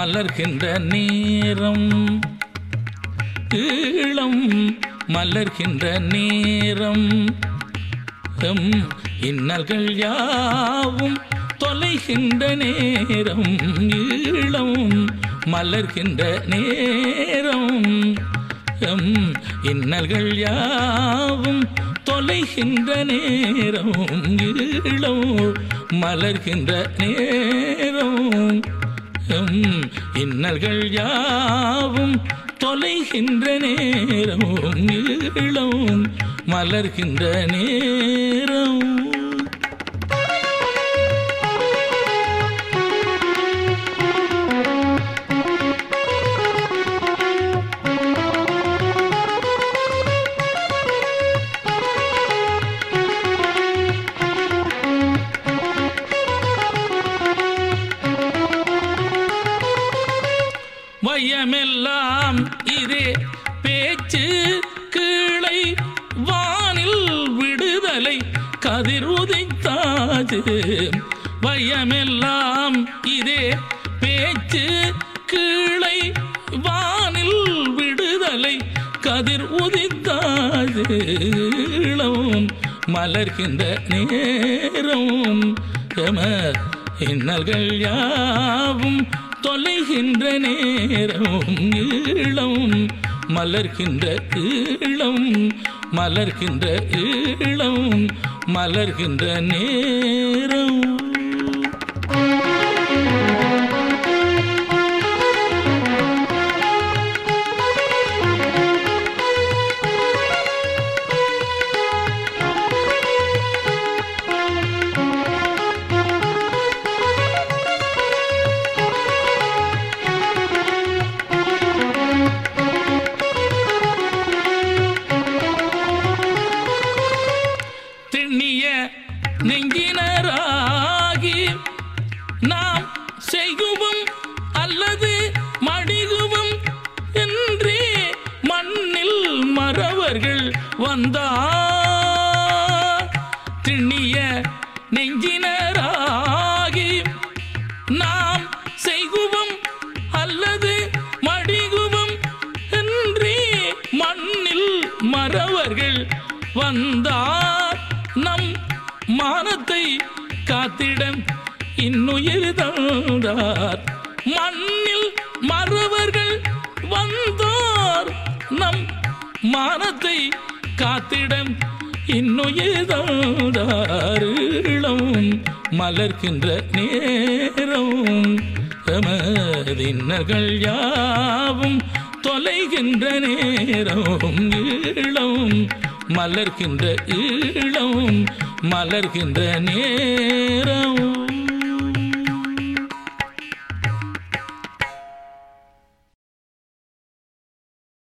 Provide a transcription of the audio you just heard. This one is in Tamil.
மலர்கின்ற நேரம் ஈழம் மலர்கின்ற நேரம் எம் இன்னல்கள் யாவும் தொலைகின்ற நேரம் ஈழம் மலர்கின்ற நேரம் எம் இன்னல்கள் யாவும் தொலைகின்ற நேரம் ஈழம் மலர்கின்ற நேரம் எம் இன்னல்கள் யாவும் தொலைகின்ற நேரம் ஈழம் மலர்கின்ற நேரம் வையமெல்லாம் இதே பேச்சு கீழை வானில் விடுதலை கதிர் உதைத்தாது வையமெல்லாம் இதே பேச்சு கீழை வானில் விடுதலை கதிர் உதித்தாது இளம் மலர்கின்ற நேரம் எம இன்னல்கள் யாவும் தொலைகின்ற நேரம் ஈழம் மலர்கின்ற ஈழம் மலர்கின்ற ஈழம் மலர்கின்ற நேரம் திண்ணிய நெஞ்சினராகி நாம் செய்குவோம் அல்லது மடிகுவோம் என்றே மண்ணில் மறவர்கள் வந்தார் திண்ணிய நெஞ்சினராகி நாம் செய்குவோம் அல்லது மடிகுவோம் என்றே மண்ணில் மறவர்கள் வந்தார் நம் மானத்தை காத்திட இன்னுயிர் தந்தார் மண்ணில் மறவர்கள் வந்தார் நம் மானத்தை காத்திட இன்னுயிர் தந்தார் இளம் மலர்கின்ற நேரம் எமதின்னர்கள் யாவும் தொலைகின்ற நேரம் ஈழம் மலர்கின்ற ஈழம் மலர்கின்ற நேரம்